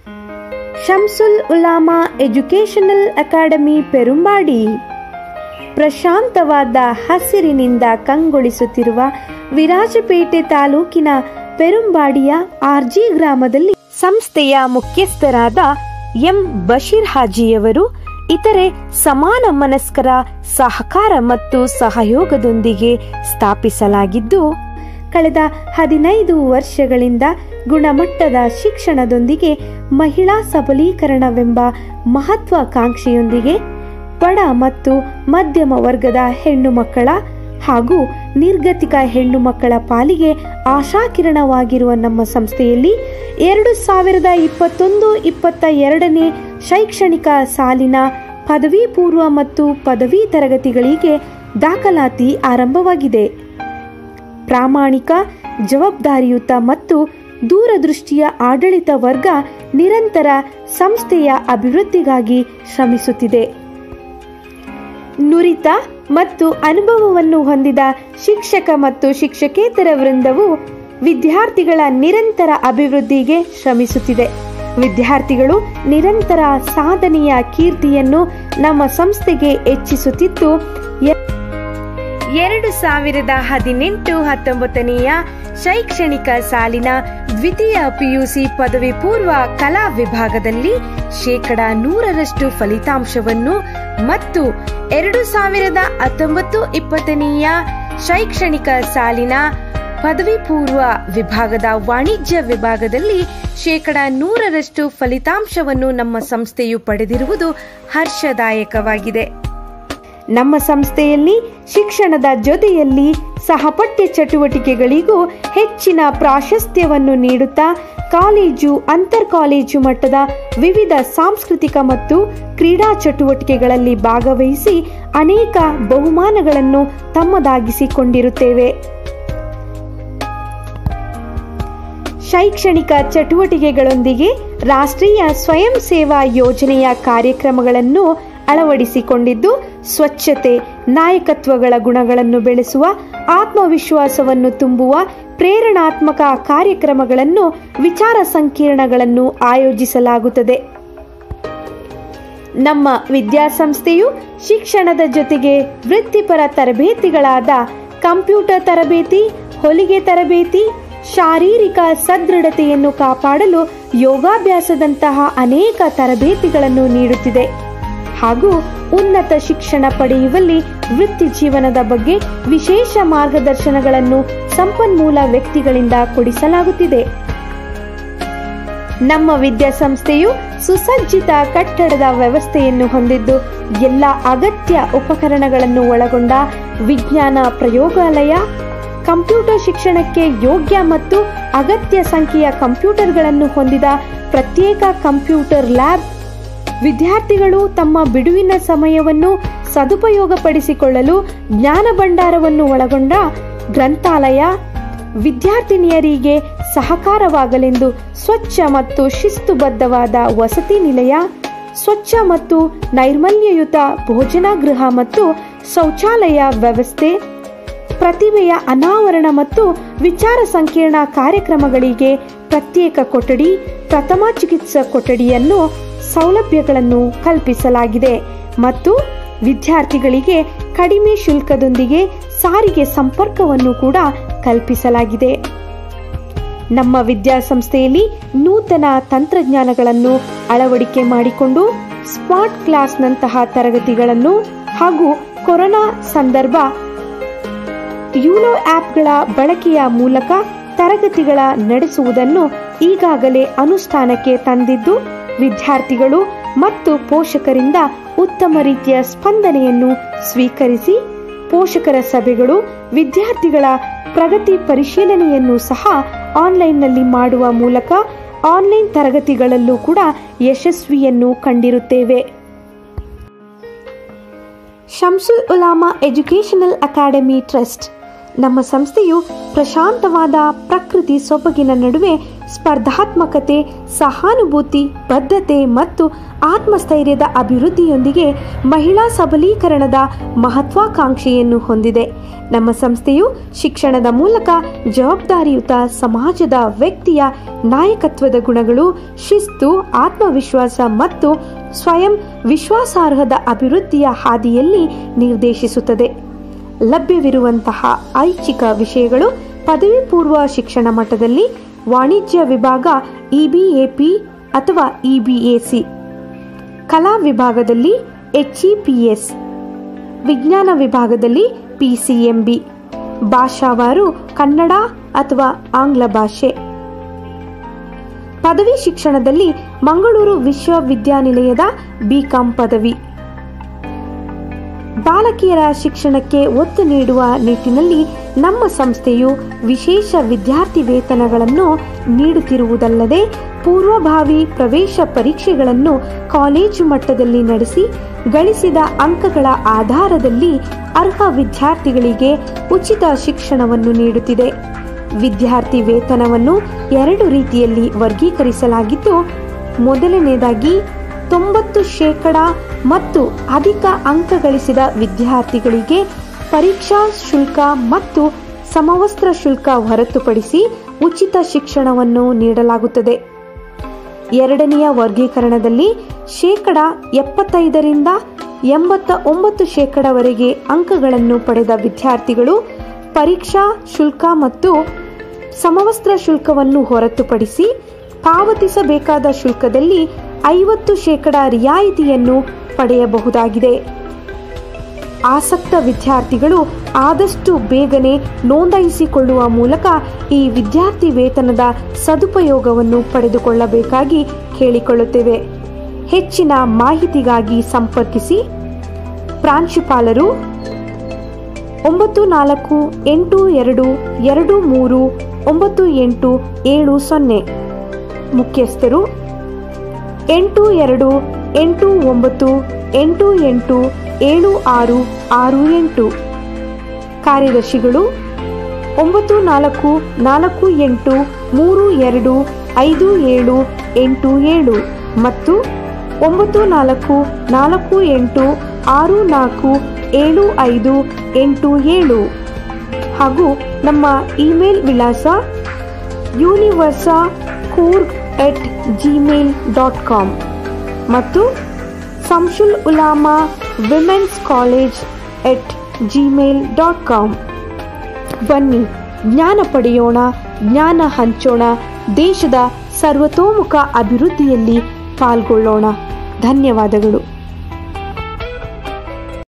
ಶಂಸುಲ್ Ulama educational academy Perumbadi ಪ್ರಶಾಂತವಾದ ಹಸಿರಿನಿಂದ ಕಂಗೊಳಿಸುತ್ತಿರುವ ವಿರಾಜಪೇಟೆ ತಾಲೂಕಿನ ಪೆರುಂಬಾಡಿಯ ಆರ್ಜಿ ಗ್ರಾಮದಲ್ಲಿ ಸಂಸ್ಥೆಯ ಮುಖ್ಯಸ್ಥರಾದ ಎಂ ಬಶೀರ್ ಹಾಜಿಯವರು ಇತರೆ ಸಮಾನ ಮನಸ್ಕರ ಸಹಕಾರ ಮತ್ತು ಸಹಯೋಗದೊಂದಿಗೆ ಸ್ಥಾಪಿಸಲಾಗಿದ್ದು ಕಳೆದ ಹದಿನೈದು ವರ್ಷಗಳಿಂದ ಗುಣಮಟ್ಟದ ಶಿಕ್ಷಣದೊಂದಿಗೆ ಮಹಿಳಾ ಸಬಲೀಕರಣವೆಂಬ ಮಹತ್ವಾಕಾಂಕ್ಷೆಯೊಂದಿಗೆ ಬಡ ಮತ್ತು ಮಧ್ಯಮ ವರ್ಗದ ಹೆಣ್ಣು ಮಕ್ಕಳ ಹಾಗೂ ನಿರ್ಗತಿಕ ಹೆಣ್ಣು ಮಕ್ಕಳ ಪಾಲಿಗೆ ಆಶಾಕಿರಣವಾಗಿರುವ ನಮ್ಮ ಸಂಸ್ಥೆಯಲ್ಲಿ ಎರಡು ಸಾವಿರದ ಇಪ್ಪತ್ತೊಂದು ಇಪ್ಪತ್ತ ಎರಡನೇ ಶೈಕ್ಷಣಿಕ ಸಾಲಿನ ಪದವಿ ಪೂರ್ವ ಮತ್ತು ಪದವಿ ತರಗತಿಗಳಿಗೆ ದಾಖಲಾತಿ ಆರಂಭವಾಗಿದೆ ಪ್ರಾಮಾಣಿಕ ಜವಾಬ್ದಾರಿಯುತ ಮತ್ತು ದೂರದೃಷ್ಟಿಯ ಆಡಳಿತ ವರ್ಗ ನಿರಂತರ ಸಂಸ್ಥೆಯ ಅಭಿವೃದ್ಧಿಗಾಗಿ ಶ್ರಮಿಸುತ್ತಿದೆ ನುರಿತ ಮತ್ತು ಅನುಭವವನ್ನು ಹೊಂದಿದ ಶಿಕ್ಷಕ ಮತ್ತು ಶಿಕ್ಷಕೇತರ ವೃಂದವು ವಿದ್ಯಾರ್ಥಿಗಳ ನಿರಂತರ ಅಭಿವೃದ್ಧಿಗೆ ಶ್ರಮಿಸುತ್ತಿದೆ ವಿದ್ಯಾರ್ಥಿಗಳು ನಿರಂತರ ಸಾಧನೆಯ ಕೀರ್ತಿಯನ್ನು ನಮ್ಮ ಸಂಸ್ಥೆಗೆ ಹೆಚ್ಚಿಸುತ್ತಿದ್ದು ಎರಡು ಸಾವಿರದ ಹದಿನೆಂಟು ಹತ್ತೊಂಬತ್ತನೆಯ ಶೈಕ್ಷಣಿಕ ಸಾಲಿನ ದ್ವಿತೀಯ ಪಿಯುಸಿ ಪದವಿ ಪೂರ್ವ ಕಲಾ ವಿಭಾಗದಲ್ಲಿ ಶೇಕಡ ನೂರರಷ್ಟು ಫಲಿತಾಂಶವನ್ನು ಮತ್ತು ಎರಡು ಸಾವಿರದ ಹತ್ತೊಂಬತ್ತು ಇಪ್ಪತ್ತನೆಯ ಶೈಕ್ಷಣಿಕ ಸಾಲಿನ ಪದವಿ ಪೂರ್ವ ವಿಭಾಗದ ವಾಣಿಜ್ಯ ವಿಭಾಗದಲ್ಲಿ ಶೇಕಡ ನೂರರಷ್ಟು ಫಲಿತಾಂಶವನ್ನು ನಮ್ಮ ಸಂಸ್ಥೆಯು ಪಡೆದಿರುವುದು ಹರ್ಷದಾಯಕವಾಗಿದೆ ನಮ್ಮ ಸಂಸ್ಥೆಯಲ್ಲಿ ಶಿಕ್ಷಣದ ಜೊತೆಯಲ್ಲಿ ಸಹಪಠ್ಯ ಚಟುವಟಿಕೆಗಳಿಗೂ ಹೆಚ್ಚಿನ ಪ್ರಾಶಸ್ತ್ಯವನ್ನು ನೀಡುತ್ತಾ ಕಾಲೇಜು ಅಂತರ್ ಕಾಲೇಜು ಮಟ್ಟದ ವಿವಿಧ ಸಾಂಸ್ಕೃತಿಕ ಮತ್ತು ಕ್ರೀಡಾ ಚಟುವಟಿಕೆಗಳಲ್ಲಿ ಭಾಗವಹಿಸಿ ಅನೇಕ ಬಹುಮಾನಗಳನ್ನು ತಮ್ಮದಾಗಿಸಿಕೊಂಡಿರುತ್ತೇವೆ ಶೈಕ್ಷಣಿಕ ಚಟುವಟಿಕೆಗಳೊಂದಿಗೆ ರಾಷ್ಟ್ರೀಯ ಸ್ವಯಂ ಸೇವಾ ಯೋಜನೆಯ ಕಾರ್ಯಕ್ರಮಗಳನ್ನು ಅಳವಡಿಸಿಕೊಂಡಿದ್ದು ಸ್ವಚ್ಛತೆ ನಾಯಕತ್ವಗಳ ಗುಣಗಳನ್ನು ಬೆಳೆಸುವ ಆತ್ಮವಿಶ್ವಾಸವನ್ನು ತುಂಬುವ ಪ್ರೇರಣಾತ್ಮಕ ಕಾರ್ಯಕ್ರಮಗಳನ್ನು ವಿಚಾರ ಸಂಕಿರಣಗಳನ್ನು ಆಯೋಜಿಸಲಾಗುತ್ತದೆ ನಮ್ಮ ವಿದ್ಯಾಸಂಸ್ಥೆಯು ಶಿಕ್ಷಣದ ಜೊತೆಗೆ ವೃತ್ತಿಪರ ತರಬೇತಿಗಳಾದ ಕಂಪ್ಯೂಟರ್ ತರಬೇತಿ ಹೊಲಿಗೆ ತರಬೇತಿ ಶಾರೀರಿಕ ಸದೃಢತೆಯನ್ನು ಕಾಪಾಡಲು ಯೋಗಾಭ್ಯಾಸದಂತಹ ಅನೇಕ ತರಬೇತಿಗಳನ್ನು ನೀಡುತ್ತಿದೆ ಹಾಗೂ ಉನ್ನತ ಶಿಕ್ಷಣ ಪಡೆಯುವಲ್ಲಿ ವೃತ್ತಿ ಜೀವನದ ಬಗ್ಗೆ ವಿಶೇಷ ಮಾರ್ಗದರ್ಶನಗಳನ್ನು ಸಂಪನ್ಮೂಲ ವ್ಯಕ್ತಿಗಳಿಂದ ಕೊಡಿಸಲಾಗುತ್ತಿದೆ ನಮ್ಮ ವಿದ್ಯಾಸಂಸ್ಥೆಯು ಸುಸಜ್ಜಿತ ಕಟ್ಟಡದ ವ್ಯವಸ್ಥೆಯನ್ನು ಹೊಂದಿದ್ದು ಎಲ್ಲ ಅಗತ್ಯ ಉಪಕರಣಗಳನ್ನು ಒಳಗೊಂಡ ವಿಜ್ಞಾನ ಪ್ರಯೋಗಾಲಯ ಕಂಪ್ಯೂಟರ್ ಶಿಕ್ಷಣಕ್ಕೆ ಯೋಗ್ಯ ಮತ್ತು ಅಗತ್ಯ ಸಂಖ್ಯೆಯ ಕಂಪ್ಯೂಟರ್ಗಳನ್ನು ಹೊಂದಿದ ಪ್ರತ್ಯೇಕ ಕಂಪ್ಯೂಟರ್ ಲ್ಯಾಬ್ ವಿದ್ಯಾರ್ಥಿಗಳು ತಮ್ಮ ಬಿಡುವಿನ ಸಮಯವನ್ನು ಸದುಪಯೋಗಪಡಿಸಿಕೊಳ್ಳಲು ಜ್ಞಾನ ಭಂಡಾರವನ್ನು ಒಳಗೊಂಡ ಗ್ರಂಥಾಲಯ ವಿದ್ಯಾರ್ಥಿನಿಯರಿಗೆ ಸಹಕಾರವಾಗಲೆಂದು ಸ್ವಚ್ಛ ಮತ್ತು ಶಿಸ್ತುಬದ್ಧವಾದ ವಸತಿ ನಿಲಯ ಸ್ವಚ್ಛ ಮತ್ತು ನೈರ್ಮಲ್ಯಯುತ ಭೋಜನಾ ಗೃಹ ಮತ್ತು ಶೌಚಾಲಯ ವ್ಯವಸ್ಥೆ ಪ್ರತಿಭೆಯ ಅನಾವರಣ ಮತ್ತು ವಿಚಾರ ಸಂಕಿರಣ ಕಾರ್ಯಕ್ರಮಗಳಿಗೆ ಪ್ರತ್ಯೇಕ ಕೊಠಡಿ ಪ್ರಥಮ ಚಿಕಿತ್ಸಾ ಕೊಠಡಿಯನ್ನು ಸೌಲಭ್ಯಗಳನ್ನು ಕಲ್ಪಿಸಲಾಗಿದೆ ಮತ್ತು ವಿದ್ಯಾರ್ಥಿಗಳಿಗೆ ಕಡಿಮೆ ಶುಲ್ಕದೊಂದಿಗೆ ಸಾರಿಗೆ ಸಂಪರ್ಕವನ್ನು ಕೂಡ ಕಲ್ಪಿಸಲಾಗಿದೆ ನಮ್ಮ ವಿದ್ಯಾಸಂಸ್ಥೆಯಲ್ಲಿ ನೂತನ ತಂತ್ರಜ್ಞಾನಗಳನ್ನು ಅಳವಡಿಕೆ ಮಾಡಿಕೊಂಡು ಸ್ಮಾರ್ಟ್ ಕ್ಲಾಸ್ನಂತಹ ತರಗತಿಗಳನ್ನು ಹಾಗೂ ಕೊರೋನಾ ಸಂದರ್ಭ ಯೂನೋ ಆ್ಯಪ್ಗಳ ಬಳಕೆಯ ಮೂಲಕ ತರಗತಿಗಳ ನಡೆಸುವುದನ್ನು ಈಗಾಗಲೇ ಅನುಷ್ಠಾನಕ್ಕೆ ತಂದಿದ್ದು ವಿದ್ಯಾರ್ಥಿಗಳು ಮತ್ತು ಪೋಷಕರಿಂದ ಉತ್ತಮ ರೀತಿಯ ಸ್ಪಂದನೆಯನ್ನು ಸ್ವೀಕರಿಸಿ ಪೋಷಕರ ಸಭೆಗಳು ವಿದ್ಯಾರ್ಥಿಗಳ ಪ್ರಗತಿ ಪರಿಶೀಲನೆಯನ್ನು ಸಹ ಆನ್ಲೈನ್ನಲ್ಲಿ ಮಾಡುವ ಮೂಲಕ ಆನ್ಲೈನ್ ತರಗತಿಗಳಲ್ಲೂ ಕೂಡ ಯಶಸ್ವಿಯನ್ನು ಕಂಡಿರುತ್ತೇವೆ Shamsul Ulama educational academy trust ನಮ್ಮ ಸಂಸ್ಥೆಯು ಪ್ರಶಾಂತವಾದ ಪ್ರಕೃತಿ ಸೊಬಗಿನ ನಡುವೆ ಸ್ಪರ್ಧಾತ್ಮಕತೆ ಸಹಾನುಭೂತಿ ಬದ್ಧತೆ ಮತ್ತು ಆತ್ಮಸ್ಥೈರ್ಯದ ಅಭಿವೃದ್ಧಿಯೊಂದಿಗೆ ಮಹಿಳಾ ಸಬಲೀಕರಣದ ಮಹತ್ವಾಕಾಂಕ್ಷೆಯನ್ನು ಹೊಂದಿದೆ ನಮ್ಮ ಸಂಸ್ಥೆಯು ಶಿಕ್ಷಣದ ಮೂಲಕ ಜವಾಬ್ದಾರಿಯುತ ಸಮಾಜದ ವ್ಯಕ್ತಿಯ ನಾಯಕತ್ವದ ಗುಣಗಳು ಶಿಸ್ತು ಆತ್ಮವಿಶ್ವಾಸ ಮತ್ತು ಸ್ವಯಂ ವಿಶ್ವಾಸಾರ್ಹದ ಅಭಿವೃದ್ಧಿಯ ಹಾದಿಯಲ್ಲಿ ನಿರ್ದೇಶಿಸುತ್ತದೆ ಲಭ್ಯವಿರುವಂತಹ ಐಚ್ಛಿಕ ವಿಷಯಗಳು ಪದವಿ ಪೂರ್ವ ಶಿಕ್ಷಣ ಮಟ್ಟದಲ್ಲಿ ವಾಣಿಜ್ಯ ವಿಭಾಗ ಇಬಿಎಪಿ ಅಥವಾ ಇಬಿಎಸಿ ಕಲಾ ವಿಭಾಗದಲ್ಲಿ ಎಚ್ಇಪಿಎಸ್ ವಿಜ್ಞಾನ ವಿಭಾಗದಲ್ಲಿ ಪಿಸಿಎಂಬಿ ಭಾಷಾವಾರು ಕನ್ನಡ ಅಥವಾ ಆಂಗ್ಲ ಭಾಷೆ ಪದವಿ ಶಿಕ್ಷಣದಲ್ಲಿ ಮಂಗಳೂರು ವಿಶ್ವವಿದ್ಯಾನಿಲಯದ ಬಿಕಾಂ ಪದವಿ ಬಾಲಕಿಯರ ಶಿಕ್ಷಣಕ್ಕೆ ಒತ್ತು ನೀಡುವ ನಿಟ್ಟಿನಲ್ಲಿ ನಮ್ಮ ಸಂಸ್ಥೆಯು ವಿಶೇಷ ವಿದ್ಯಾರ್ಥಿ ವೇತನಗಳನ್ನು ನೀಡುತ್ತಿರುವುದಲ್ಲದೆ ಪೂರ್ವಭಾವಿ ಪ್ರವೇಶ ಪರೀಕ್ಷೆಗಳನ್ನು ಕಾಲೇಜು ಮಟ್ಟದಲ್ಲಿ ನಡೆಸಿ ಗಳಿಸಿದ ಅಂಕಗಳ ಆಧಾರದಲ್ಲಿ ಅರ್ಹ ವಿದ್ಯಾರ್ಥಿಗಳಿಗೆ ಉಚಿತ ಶಿಕ್ಷಣವನ್ನು ನೀಡುತ್ತಿದೆ ವಿದ್ಯಾರ್ಥಿ ವೇತನವನ್ನು ಎರಡು ರೀತಿಯಲ್ಲಿ ವರ್ಗೀಕರಿಸಲಾಗಿದ್ದು ಮೊದಲನೇದಾಗಿ ತೊಂಬತ್ತು ಶೇಕಡ ಮತ್ತು ಅಧಿಕ ಅಂಕ ಗಳಿಸಿದ ವಿದ್ಯಾರ್ಥಿಗಳಿಗೆ ಪರೀಕ್ಷಾ ಶುಲ್ಕ ಮತ್ತು ಸಮವಸ್ತ್ರ ಶುಲ್ಕ ಹೊರತುಪಡಿಸಿ ಉಚಿತ ಶಿಕ್ಷಣವನ್ನು ನೀಡಲಾಗುತ್ತದೆ ಎರಡನೆಯ ವರ್ಗೀಕರಣದಲ್ಲಿ ಶೇಕಡ ಎಪ್ಪತ್ತೈದರಿಂದ ಎಂಬತ್ತ ಒಂಬತ್ತು ಶೇಕಡವರೆಗೆ ಅಂಕಗಳನ್ನು ಪಡೆದ ವಿದ್ಯಾರ್ಥಿಗಳು ಪರೀಕ್ಷಾ ಶುಲ್ಕ ಮತ್ತು ಸಮವಸ್ತ್ರ ಶುಲ್ಕವನ್ನು ಹೊರತುಪಡಿಸಿ ಪಾವತಿಸಬೇಕಾದ ಶುಲ್ಕದಲ್ಲಿ ಐವತ್ತು ಶೇಕಡ ರಿಯಾಯಿತಿಯನ್ನು ಪಡೆಯಬಹುದಾಗಿದೆ ಆಸಕ್ತ ವಿದ್ಯಾರ್ಥಿಗಳು ಆದಷ್ಟು ಬೇಗನೆ ನೋಂದಾಯಿಸಿಕೊಳ್ಳುವ ಮೂಲಕ ಈ ವಿದ್ಯಾರ್ಥಿ ವೇತನದ ಸದುಪಯೋಗವನ್ನು ಪಡೆದುಕೊಳ್ಳಬೇಕಾಗಿ ಕೇಳಿಕೊಳ್ಳುತ್ತೇವೆ ಹೆಚ್ಚಿನ ಮಾಹಿತಿಗಾಗಿ ಸಂಪರ್ಕಿಸಿ ಪ್ರಾಂಶುಪಾಲರು ಒಂಬತ್ತು ನಾಲ್ಕು ಎಂಟು ಎರಡು ಎರಡು ಮೂರು ಒಂಬತ್ತು ಎಂಟು ಏಳು ಸೊನ್ನೆ ಮುಖ್ಯಸ್ಥರು ಎಂಟು ಎರಡು ಎಂಟು ಒಂಬತ್ತು ಎಂಟು ಎಂಟು ಏಳು ಆರು ಆರು ಎಂಟು ಕಾರ್ಯದರ್ಶಿಗಳು ಒಂಬತ್ತು ನಾಲ್ಕು ನಾಲ್ಕು ಎಂಟು ಮೂರು ಎರಡು ಐದು ಏಳು ಎಂಟು ಏಳು ಮತ್ತು ಒಂಬತ್ತು ನಾಲ್ಕು ನಾಲ್ಕು ಎಂಟು ಆರು ನಾಲ್ಕು ಏಳು ಐದು ಎಂಟು ಏಳು ಹಾಗೂ ನಮ್ಮ ಇಮೇಲ್ ವಿಳಾಸ universe Coorg at Gmail dot com ಮತ್ತು Shamsul Ulama women's college at Gmail dot com ಬನ್ನಿ ಜ್ಞಾನ ಪಡೆಯೋಣ ಜ್ಞಾನ ಹಂಚೋಣ ದೇಶದ ಸರ್ವತೋಮುಖ ಅಭಿವೃದ್ಧಿಯಲ್ಲಿ ಪಾಲ್ಗೊಳ್ಳೋಣ ಧನ್ಯವಾದಗಳು